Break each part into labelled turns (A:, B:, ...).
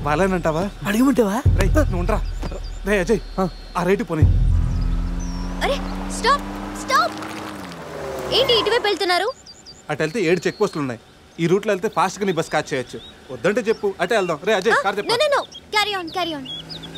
A: బాలేనంటావా
B: అడగమంటావా
A: రే నువ్వు ఉండరా రే అజయ్ ఆ రేటు పోనీ
C: అరే స్టాప్ స్టాప్ ఏంటి ఇటువైపు వెళ్తున్నారు
A: అటు వెళ్తే ఏడు చెక్ పోస్టులు ఉన్నాయి ఈ రూట్లో వెళ్తే ఫాస్ట్గా నీ బస్ క్యాచ్ చేయొచ్చు వద్దంటే చెప్పు అటే వెళ్దాం రే అజయ్ కార్
C: నో
A: చెప్పు
C: no no carry on carry on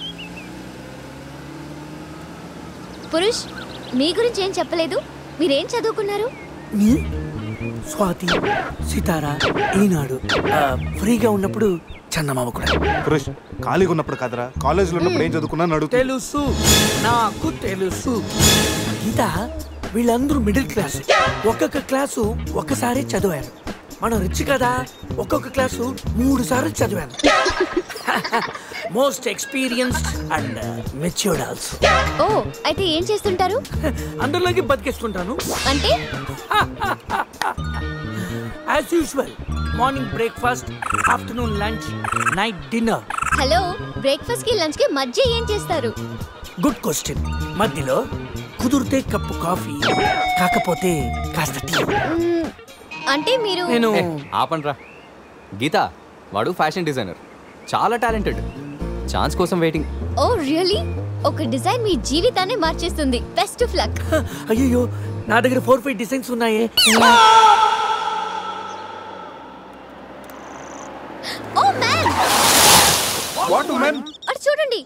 C: Purush మీ గురించి ఏం చెప్పలేదు మీరేం చదువుకున్నారు
B: నీ స్వాతి సితారా ఈనాడు ఆ, ఫ్రీగా ఉన్నప్పుడు చందమామ కూడా
A: పురుష్ ఖాళీగా ఉన్నప్పుడు కదరా కాలేజీలో ఉన్నప్పుడు ఏం చదువుకున్నాను అడుగుతా
B: తెలుసు నాకు తెలుసు గీత వీళ్ళందరూ మిడిల్ క్లాస్ ఒక్కొక్క క్లాసు ఒక్కసారి చదివారు మనం రిచ్ కదా ఒక్కొక్క క్లాసు మూడు సార్లు చదివాను most experienced and matured also
C: ఓ అయితే ఏం చేస్తుంటారు
B: అందరిలోకి బతికేసుకుంటాను
C: అంటే
B: as usual morning breakfast afternoon lunch night dinner
C: hello breakfast కి లంచ్ కి మధ్య ఏం చేస్తారు
B: గుడ్ క్వశ్చన్ మధ్యలో కుదిరితే కప్పు కాఫీ కాకపోతే కాస్త టీ
C: మ్మ్, అంటే మీరు
B: నేను
D: ఆపండ్రా గీత వాడు ఫ్యాషన్ డిజైనర్ చాలా టాలెంటెడ్ ఛాన్స్ కోసం వెయిటింగ్
C: ఓ రియలీ ఒక డిజైన్ మీ జీవితాన్ని మార్చేస్తుంది బెస్ట్ ఆఫ్ లక్
B: అయ్యో నా దగ్గర ఫోర్ ఫైవ్ డిజైన్స్ ఉన్నాయే
C: ఓ మ్యాన్
A: వాట్ మెన్
C: అటు చూడండి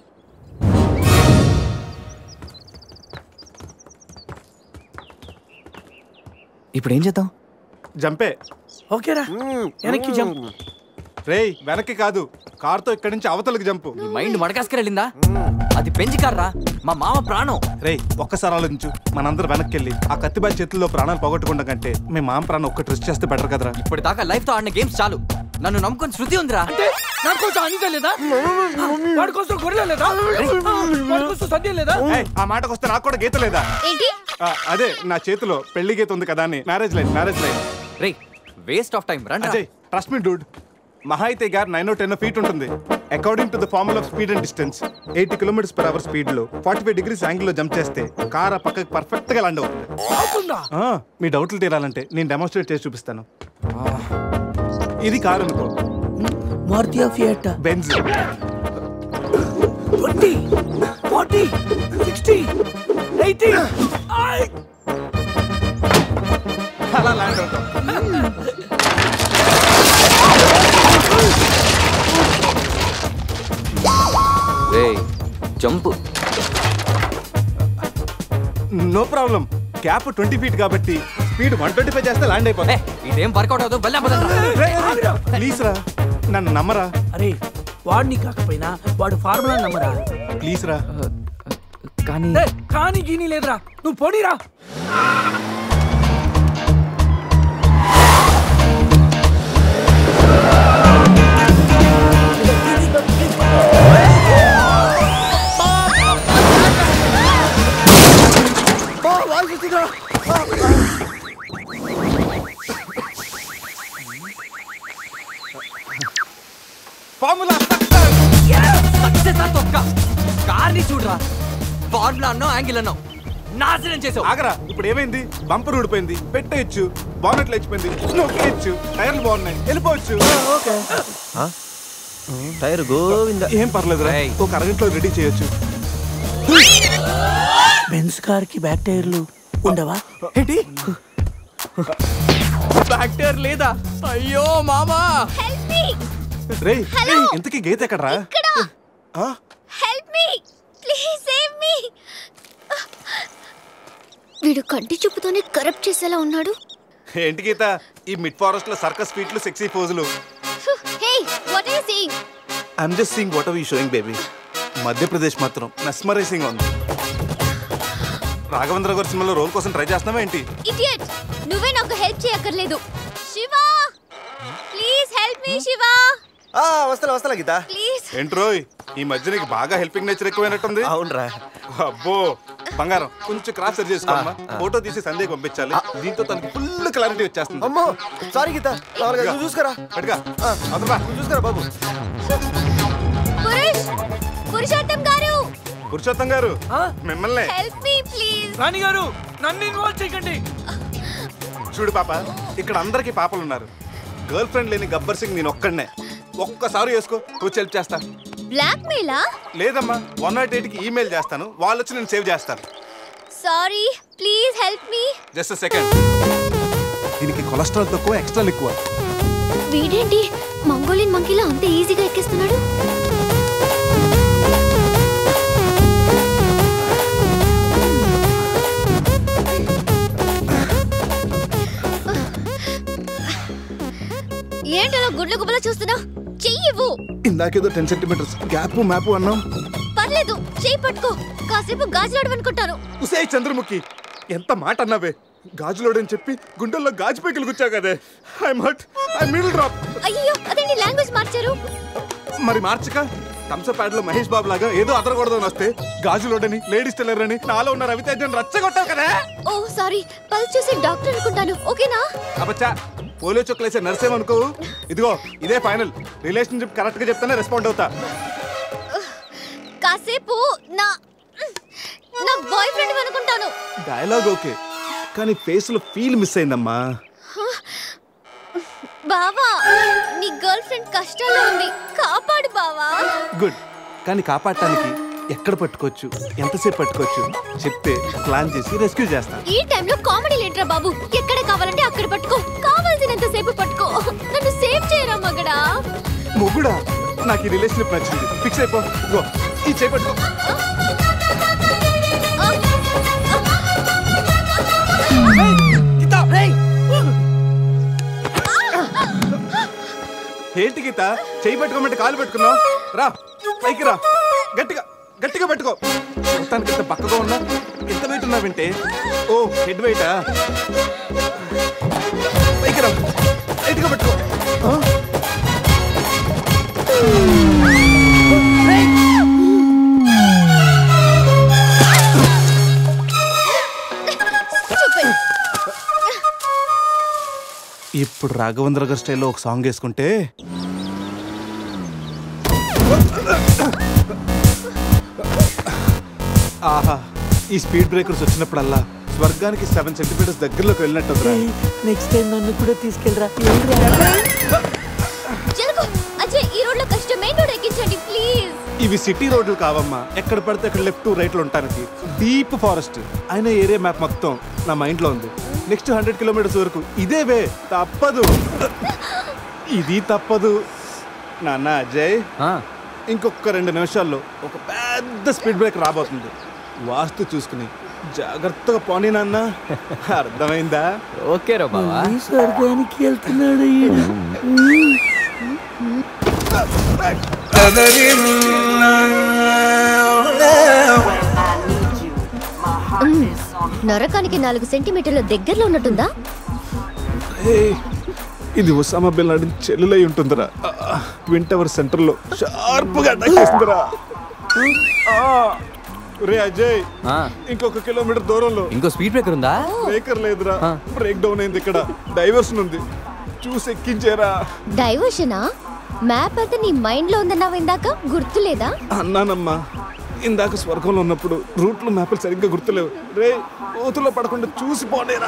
D: ఇప్పుడు ఏం చేద్దాం
A: జంపే
B: ఓకేరా వెనక్కి జంప్
A: రేయ్ వెనక్కి కాదు కార్తో ఇక్కడి నుంచి అవతలకి జంపు
D: నీ మైండ్ మడకాసుకు వెళ్ళిందా అది పెంచి కార్రా మా మామ ప్రాణం
A: రేయ్ ఒక్కసారి ఆలోచించు మనందరం వెనక్కి వెళ్ళి ఆ కత్తిబాయి చేతుల్లో ప్రాణాలు పోగొట్టుకుంటాం కంటే మీ మామ ప్రాణం ఒక్క ట్రెస్ట్ చేస్తే బెటర్ కదరా
D: ఇప్పటిదాకా లైఫ్ తో ఆడిన గేమ్స్ చాలు నన్ను నమ్ముకొని శృతి ఉందిరా
B: అంటే నా కోసం అనిత లేదా వాడి కోసం గొర్రె లేదా వాడి కోసం సద్య లేదా
A: ఏయ్, ఆ మాటకు వస్తే నాకు కూడా గీత లేదా
C: ఏంటి
A: ఆ, అదే నా చేతిలో పెళ్లి గీత ఉంది కదా అని మ్యారేజ్ లైన్ మ్యారేజ్ లైన్
D: రే వేస్ట్ ఆఫ్ టైం రండి
A: అజయ్ ట్రస్ట్ మీ డూడ్ మహా అయితే గారు నైన్ టెన్ ఫీట్ ఉంటుంది according to the formula of speed and distance eighty kilometres per hour speed లో ఫార్టీ ఫైవ్ డిగ్రీస్ యాంగిల్ లో జంప్ చేస్తే car ఆ పక్కకి పర్ఫెక్ట్ గా ల్యాండ్ అవుతుంది
B: అవుతుందా
A: ఆ, మీ డౌట్లు తీరాలంటే నేను డెమోన్స్ట్రేట్ చేసి చూపిస్తాను ఇది కార్ అనుకో
B: Maruti Fiat
A: Benz
B: twenty forty sixty eighty
A: అలా ల్యాండ్ అవుతాం
D: రే jump
A: no problem gap twenty feet కాబట్టి స్పీడ్ వన్ ట్వంటీ ఫైవ్ చేస్తే ల్యాండ్
D: ఏ
A: అయిపోతుంది
D: ఇదేం వర్కౌట్ అవుతుంది వెళ్ళా
A: ప్లీజ్ రా నన్ను నమ్మరా
B: అరే వాడిని కాకపోయినా వాడు ఫార్ములా నమ్మరా
A: ప్లీజ్ రా
D: కానీ
B: ఏ, కానీ గీని లేదురా నువ్వు పోనీరా
A: ఫార్ములా
D: సక్సెస్ ఆ తొక్క కార్ని చూడరా ఫార్ములా అన్నావు యాంగిల్ అన్నావు నాశనం చేసావు
A: ఆగరా ఇప్పుడు ఏమైంది బంపర్ ఊడిపోయింది పెట్టేయచ్చు బానెట్ లేచిపోయింది నొక్కేయచ్చు టైర్లు బాగున్నాయి వెళ్ళిపోవచ్చు
E: టైర్ గోవింద
A: ఏం పర్లేదు
D: రేయ్.
A: ఒక అరగంటలో రెడీ చేయొచ్చు
B: బెన్స్ కార్ కి బ్యాక్ టైర్లు ఉండవా
D: ఏంటి బ్యాక్టీరియా లేదా అయ్యో మామా
C: హెల్ప్ మీ
A: రే
C: Hello.
A: ఇంతకీ గీత ఎక్కడరా
C: ఇక్కడ
A: ఆ?
C: Help me please save me వీడు కంటి చూపుతోనే కరప్ట్ చేసేలా ఉన్నాడు
A: ఏంటి గీత ఈ మిడ్ ఫారెస్ట్ లో సర్కస్ ఫీట్లు సెక్సీ పోజులు
C: hey what are you seeing
A: I'm just seeing what are you showing baby Madhya Pradesh మాత్రం మెస్మరైజింగ్ ఉంది రాఘవేంద్ర గారి సినిమాలో రోల్ కోసం ట్రై చేస్తున్నావా ఏంటి
C: ఇడియట్ నువ్వే నాకు హెల్ప్ చేయక్కర్లేదు Shiva please help me Shiva
E: ఆ, వస్తలే వస్తలే గీత
C: ప్లీజ్
A: ఏంట్రోయ్ ఈ మధ్య నీకు బాగా హెల్పింగ్ నేచర్ ఎక్కువైనట్టుంది
E: అవునరా
A: అబ్బో బంగారం కొంచెం క్రాస్ సెట్ చేసుకోమ్మా ఫోటో తీసి సందేహం పంపించాలి దీంతో తనకి ఫుల్ క్లారిటీ వచ్చేస్తుంది
E: అమ్మో సారీ గీత మామూలుగా నువ్వు చూసుకురా
A: పట్టుగా అదరా
E: నువ్వు చూసుకురా బాబు
C: పురుష్ పురుషోత్తం గారు
A: పురుషోత్తం గారు
B: ఆ?
A: మిమ్మల్ని
C: హెల్ప్ మీ ప్లీజ్
B: రాణి గారు నన్ను ఇన్వాల్వ్ చేయకండి
A: చూడు పాప ఇక్కడ అందరికి పాపలు ఉన్నారు గర్ల్ ఫ్రెండ్ లేని గబ్బర్ సింగ్ నేను ఒక్కడనే ఒక్కసారి వేసుకో వచ్చి హెల్ప్ చేస్తా
C: బ్లాక్ మెయిలా
A: లేదమ్మా వన్ నాట్ ఎయిట్కి ఈమెయిల్ చేస్తాను వాళ్ళు వచ్చి నేను సేవ్ చేస్తాను
C: sorry please help me
A: just second దీనికి కొలెస్ట్రాల్ తక్కువ ఎక్స్ట్రా ఎక్కువ
C: వీడేంటి మంగోలియన్ మంకీలా అంత ఈజీగా ఎక్కేస్తున్నాడు ఏంటలా గుడ్ల గుబల చూస్తున్నా చెయ్యివ్వు
A: ఇందాకేదో టెన్ సెంటీమీటర్స్ గ్యాప్ మ్యాప్ అన్నాం
C: పర్లేదు చెయ్యి పట్టుకో కాసేపు గాజులాడు అనుకుంటాను
A: ఉసే చంద్రముఖి ఎంత మాట అన్నావే గాజులోడని చెప్పి గుండెల్లో గాజు పైకలు గుచ్చా కదే ఐ మట్ ఐ మిడిల్ డ్రాప్
C: అయ్యో అదేంటి లాంగ్వేజ్ మార్చారు
A: మరి మార్చక థమ్సప్ ప్యాడ్ లో మహేష్ బాబు లాగా ఏదో అదరకూడదని వస్తే గాజులోడని లేడీస్ టెల్లర్ అని నాలో ఉన్న రవితేజన్ రచ్చగొట్టావు కదా
C: ఓ సారీ పల్స్ చూసి డాక్టర్ అనుకుంటాను ఓకేనా
A: అబచ్చా పోలియో చొక్కలేసే నర్సేం అనుకో ఇదిగో ఇదే ఫైనల్ రిలేషన్షిప్ కరెక్ట్ గా చెప్తానే రెస్పాండ్ అవుతా
C: కాసేపు నా నా బాయ్ ఫ్రెండ్ అనుకుంటాను
A: డైలాగ్ ఓకే కానీ ఫేస్ లో ఫీల్ మిస్ అయిందమ్మా
C: బావా నీ గర్ల్ ఫ్రెండ్ కష్టాల్లో ఉంది కాపాడు బావా
A: గుడ్ కానీ కాపాడటానికి ఎక్కడ పట్టుకోవచ్చు ఎంతసేపు పట్టుకోవచ్చు చెప్తే ప్లాన్ చేసి రెస్క్యూ చేస్తాను
C: ఈ టైంలో కామెడీ లేటరా బాబు ఎక్కడ కావాలంటే అక్కడ పట్టుకో కావాల్సినంత సేపు పట్టుకో నన్ను సేవ్ చేయరా మగడా
A: మొగుడా నాకు ఈ రిలేషన్షిప్ నచ్చింది ఫిక్స్ అయిపో ఇదిగో, ఈ చేపట్టుకో ఏంటి గీత చేయి పెట్టుకోమంటే కాలు పెట్టుకున్నావు రా పైకి రా గట్టిగా గట్టిగా పెట్టుకో మొత్తానికి ఇంత పక్కగా ఉన్నా ఎంత వెయిట్ ఉన్నావంటే ఓ హెడ్ వెయిటా పైకి రా గట్టిగా పెట్టుకో ఆ?
C: Stupid.
A: ఇప్పుడు రాఘవేంద్ర గారి స్టైల్లో ఒక సాంగ్ వేసుకుంటే ఆహా ఈ స్పీడ్ బ్రేకర్స్ వచ్చినప్పుడల్లా స్వర్గానికి సెవెన్ సెంటీమీటర్స్ దగ్గరలోకి వెళ్ళినట్టు
B: నెక్స్ట్ టైం నన్ను కూడా తీసుకెళ్ళరా
C: జరుగు అజయ్ ఈ రోడ్లో కష్టం మెయిన్ రోడ్ ఎక్కించండి ప్లీజ్
A: ఇవి సిటీ రోడ్లు కావమ్మా ఎక్కడ పడితే అక్కడ లెఫ్ట్ రైట్ ఉంటానికి డీప్ ఫారెస్ట్ అయిన ఏరియా మ్యాప్ మొత్తం నా మైండ్ లో ఉంది నెక్స్ట్ హండ్రెడ్ కిలోమీటర్స్ వరకు ఇదే వే తప్పదు ఇది తప్పదు నాన్న అజయ్
D: ఆ,
A: ఇంకొక రెండు నిమిషాల్లో ఒక పెద్ద స్పీడ్ బ్రేక్ రాబోతుంది వాస్తు చూసుకుని జాగ్రత్తగా పోనీ నాన్న అర్థమైందా
D: ఓకే రా బావా
B: ఈ స్వర్గానికి వెళ్తున్నాడు ఈయన.
C: నరకానికి నాలుగు సెంటీమీటర్ల దగ్గరలో ఉన్నట్టుందా
A: ఏయ్, ఇది ఒసామా బిన్ లాడెన్ చెల్లులై ఉంటుందిరా ట్విన్ టవర్ సెంటర్ లో షార్ప్ గా అటాక్ చేస్తుందిరా ఆ, రే అజయ్
D: ఆ,
A: ఇంకొక కిలోమీటర్ దూరంలో
D: ఇంకో స్పీడ్ బ్రేకర్ ఉందా
A: బ్రేకర్ లేదురా
D: ఆ.
A: బ్రేక్ డౌన్ అయింది ఇక్కడ డైవర్షన్ ఉంది చూసి ఎక్కించారా
C: డైవర్షనా మ్యాప్ అయితే నీ మైండ్ లో ఉందన్నావు ఇందాక గుర్తులేదా
A: అన్నానమ్మా ఇందాక స్వర్గంలో ఉన్నప్పుడు రూట్లు మ్యాప్లు సరిగ్గా గుర్తులేవు రే ఓతులో పడకుండా చూసి పోనేరా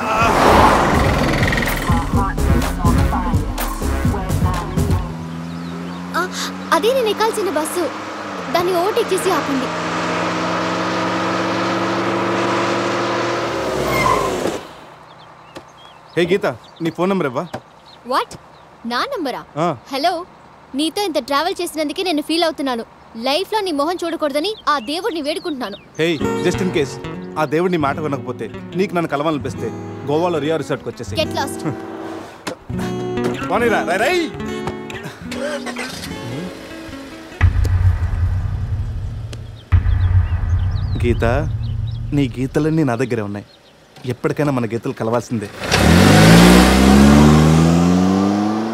C: ఆ, అదే నేను ఎక్కాల్సిన బస్సు దాన్ని ఓవర్టేక్ చేసి ఆపండి
A: హే గీత నీ ఫోన్ నెంబర్ ఇవ్వా
C: వాట్ నా నంబరా
A: ఆ.
C: హలో నీతో ఇంత ట్రావెల్ చేసినందుకే నేను ఫీల్ అవుతున్నాను లైఫ్ లో నీ మొహం చూడకూడదని ఆ దేవుడిని వేడుకుంటున్నాను
A: హే జస్ట్ ఇన్ కేస్ ఆ దేవుడు నీ మాట వినకపోతే నీకు నన్ను కలవాలనిపిస్తే గోవాలో రియా రిసార్ట్కి వచ్చేసి
C: గెట్ లాస్ట్
A: పోనీరా రై రై గీత నీ గీతలన్నీ నా దగ్గరే ఉన్నాయి ఎప్పటికైనా మన గీతలు కలవాల్సిందే